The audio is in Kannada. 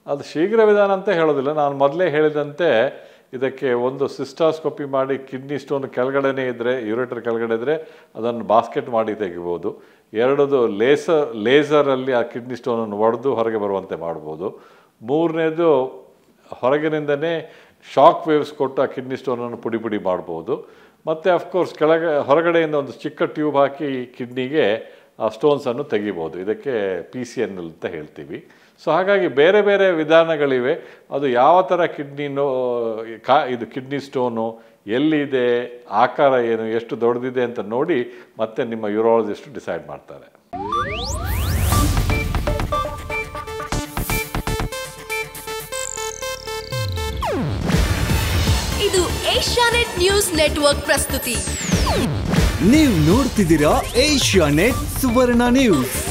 ಅದು ಶೀಘ್ರ ವಿಧಾನ ಅಂತ ಹೇಳೋದಿಲ್ಲ ನಾನು ಮೊದಲೇ ಹೇಳಿದಂತೆ ಇದಕ್ಕೆ ಒಂದು ಸಿಸ್ಟಾಸ್ಕೋಪಿ ಮಾಡಿ ಕಿಡ್ನಿ ಸ್ಟೋನ್ ಕೆಳಗಡೆನೇ ಇದ್ದರೆ ಯೂರೇಟರ್ ಕೆಳಗಡೆ ಇದ್ದರೆ ಅದನ್ನು ಬಾಸ್ಕೆಟ್ ಮಾಡಿ ತೆಗಿಬೋದು ಎರಡದು ಲೇಸರ್ ಲೇಸರಲ್ಲಿ ಆ ಕಿಡ್ನಿ ಸ್ಟೋನನ್ನು ಒಡೆದು ಹೊರಗೆ ಬರುವಂತೆ ಮಾಡ್ಬೋದು ಮೂರನೇದು ಹೊರಗಿನಿಂದನೇ ಶಾಕ್ ವೇವ್ಸ್ ಕೊಟ್ಟು ಆ ಕಿಡ್ನಿ ಸ್ಟೋನನ್ನು ಪುಡಿ ಪುಡಿ ಮಾಡ್ಬೋದು ಮತ್ತು ಅಫ್ಕೋರ್ಸ್ ಕೆಳಗೆ ಹೊರಗಡೆಯಿಂದ ಒಂದು ಚಿಕ್ಕ ಟ್ಯೂಬ್ ಹಾಕಿ ಕಿಡ್ನಿಗೆ ಆ ಸ್ಟೋನ್ಸನ್ನು ತೆಗಿಬೋದು ಇದಕ್ಕೆ ಪಿ ಸಿ ಎನ್ ಅಂತ ಹೇಳ್ತೀವಿ ಸೊ ಹಾಗಾಗಿ ಬೇರೆ ಬೇರೆ ವಿಧಾನಗಳಿವೆ ಅದು ಯಾವ ಥರ ಕಿಡ್ನಿನೋ ಕಾ ಇದು ಕಿಡ್ನಿ ಸ್ಟೋನು ಎಲ್ಲಿದೆ ಆಕಾರ ಏನು ಎಷ್ಟು ದೊಡ್ಡದಿದೆ ಅಂತ ನೋಡಿ ಮತ್ತೆ ನಿಮ್ಮ ಯೂರಾಲಜಿಸ್ಟ್ ಡಿಸೈಡ್ ಮಾಡ್ತಾರೆ ಇದು ಏಷ್ಯಾನೆಟ್ ನ್ಯೂಸ್ ನೆಟ್ವರ್ಕ್ ಪ್ರಸ್ತುತಿ ನೀವು ನೋಡ್ತಿದ್ದೀರಾ ಏಷ್ಯಾ ನೆಟ್ ಸುವರ್ಣ ನ್ಯೂಸ್